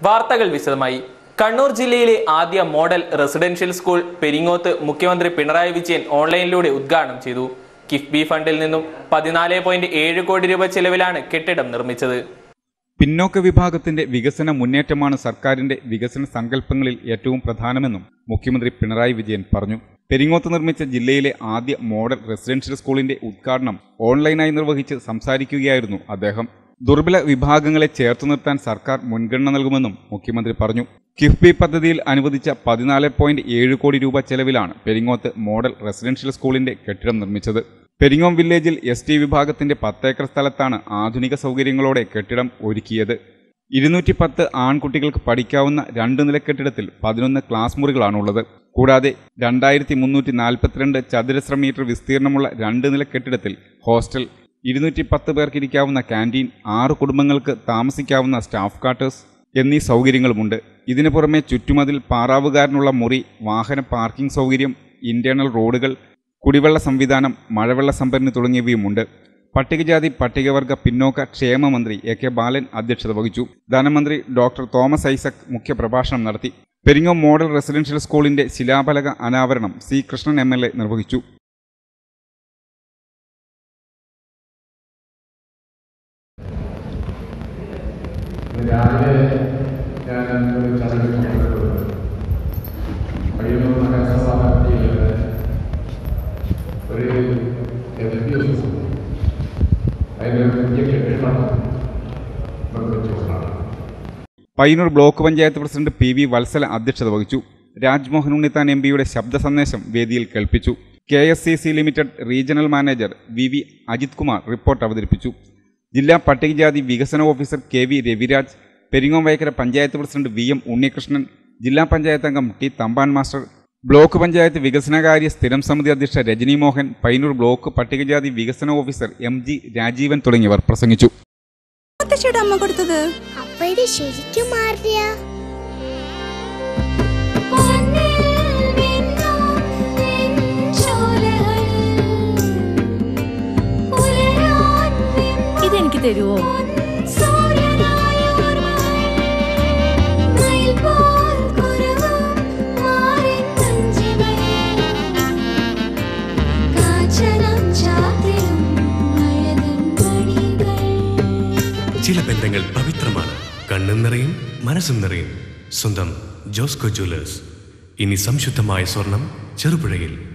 വാർത്തകൾ വിശദമായി കണ്ണൂർ ജില്ലയിലെ ആദ്യ മോഡൽ റെസിഡൻഷ്യൽ സ്കൂൾ പെരിങ്ങോത്ത് മുഖ്യമന്ത്രി പിണറായി വിജയൻ ഓൺലൈനിലൂടെ ഉദ്ഘാടനം ചെയ്തു കിഫ്ബി ഫണ്ടിൽ നിന്നും പതിനാല് പോയിന്റ് ഏഴ് കോടി രൂപ ചെലവിലാണ് കെട്ടിടം നിർമ്മിച്ചത് പിന്നോക്ക വിഭാഗത്തിന്റെ വികസന മുന്നേറ്റമാണ് സർക്കാരിന്റെ വികസന സങ്കല്പങ്ങളിൽ ഏറ്റവും പ്രധാനമെന്നും മുഖ്യമന്ത്രി പിണറായി വിജയൻ പറഞ്ഞു പെരിങ്ങോത്ത് നിർമ്മിച്ച ജില്ലയിലെ ആദ്യ മോഡൽ റെസിഡൻഷ്യൽ സ്കൂളിന്റെ ഉദ്ഘാടനം ഓൺലൈനായി നിർവഹിച്ച് സംസാരിക്കുകയായിരുന്നു അദ്ദേഹം ദുർബല വിഭാഗങ്ങളെ ചേർത്തു നിർത്താൻ സർക്കാർ മുൻഗണന നൽകുമെന്നും മുഖ്യമന്ത്രി പറഞ്ഞു കിഫ്ബി പദ്ധതിയിൽ അനുവദിച്ച പതിനാല് പോയിന്റ് ഏഴ് കോടി രൂപ ചെലവിലാണ് പെരിങ്ങോത്ത് മോഡൽ റെസിഡൻഷ്യൽ സ്കൂളിന്റെ കെട്ടിടം നിർമ്മിച്ചത് പെരിങ്ങോം വില്ലേജിൽ എസ് ടി വിഭാഗത്തിന്റെ പത്തേക്കർ സ്ഥലത്താണ് ആധുനിക സൗകര്യങ്ങളോടെ കെട്ടിടം ഒരുക്കിയത് ഇരുന്നൂറ്റി പത്ത് ആൺകുട്ടികൾക്ക് പഠിക്കാവുന്ന രണ്ട് നില കെട്ടിടത്തിൽ പതിനൊന്ന് ക്ലാസ് മുറികളാണുള്ളത് കൂടാതെ രണ്ടായിരത്തി മുന്നൂറ്റി നാൽപ്പത്തിരണ്ട് ചതുരശ്ര മീറ്റർ വിസ്തീർണമുള്ള രണ്ട് നില കെട്ടിടത്തിൽ ഹോസ്റ്റൽ ഇരുന്നൂറ്റി പത്ത് പേർക്ക് ഇരിക്കാവുന്ന ക്യാൻറ്റീൻ ആറ് കുടുംബങ്ങൾക്ക് താമസിക്കാവുന്ന സ്റ്റാഫ് ക്വാർട്ടേഴ്സ് എന്നീ സൗകര്യങ്ങളുമുണ്ട് ഇതിനു പുറമെ ചുറ്റുമതിൽ പാറാവുകാരനുള്ള മുറി വാഹന പാർക്കിംഗ് സൗകര്യം ഇന്റേണൽ റോഡുകൾ കുടിവെള്ള സംവിധാനം മഴവെള്ള സംഭരണി തുടങ്ങിയവയുമുണ്ട് പട്ടികജാതി പട്ടികവർഗ പിന്നോക്ക ക്ഷേമ മന്ത്രി എ കെ ബാലൻ അധ്യക്ഷത വഹിച്ചു ധനമന്ത്രി ഡോക്ടർ തോമസ് ഐസക് മുഖ്യപ്രഭാഷണം നടത്തി പെരിങ്ങോം മോഡൽ റെസിഡൻഷ്യൽ സ്കൂളിന്റെ ശിലാഫലക അനാവരണം C Krishnan M L A നിർവഹിച്ചു ഇന്ന് രാവിലെ ഞാൻ ഒരു ചടങ്ങിൽ പങ്കെടുക്കുന്നത് പയ്യന്നൂർ നഗരസഭാ പരിധിയിലെ ഒരു എൽ പി ഓഫീസ് അതിൻ്റെ ഒരു പുതിയ കെട്ടിടം നിർമ്മിച്ചതാണ് Payyanur block panchayat president P V Valsala അധ്യക്ഷത വഹിച്ചു രാജ്മോഹൻ ഉണ്ണിത്താൻ എം പിയുടെ ശബ്ദ സന്ദേശം വേദിയിൽ കേൾപ്പിച്ചു K S C C limited regional manager V V Ajith Kumar report അവതരിപ്പിച്ചു ജില്ലാ പട്ടികജാതി വികസന officer K V Raviraj Peringome Vayakkara panchayat president V M Unnikrishnan ജില്ലാ പഞ്ചായത്ത് അംഗം T Thampan master block panchayat വികസനകാര്യ സ്ഥിരം സമിതി അധ്യക്ഷ രജനി മോഹൻ പയ്യന്നൂർ ബ്ലോക്ക് പട്ടികജാതി വികസന ഓഫീസർ എം ജി രാജീവൻ തുടങ്ങിയവർ പ്രസംഗിച്ചു മുത്തശ്ശിയുടെ അമ്മ കൊടുത്തത് അപ്പൊ ഇത് ശരിക്കും മാറിയ ഇതെനിക്ക് തരുവോ ചില ബന്ധങ്ങൾ പവിത്രമാണ് കണ്ണും നിറയും മനസ്സും നിറയും സ്വന്തം ജോസ്കോ ജ്വല്ലേഴ്സ് ഇനി സംശുദ്ധമായ സ്വർണം ചെറുപുഴയിൽ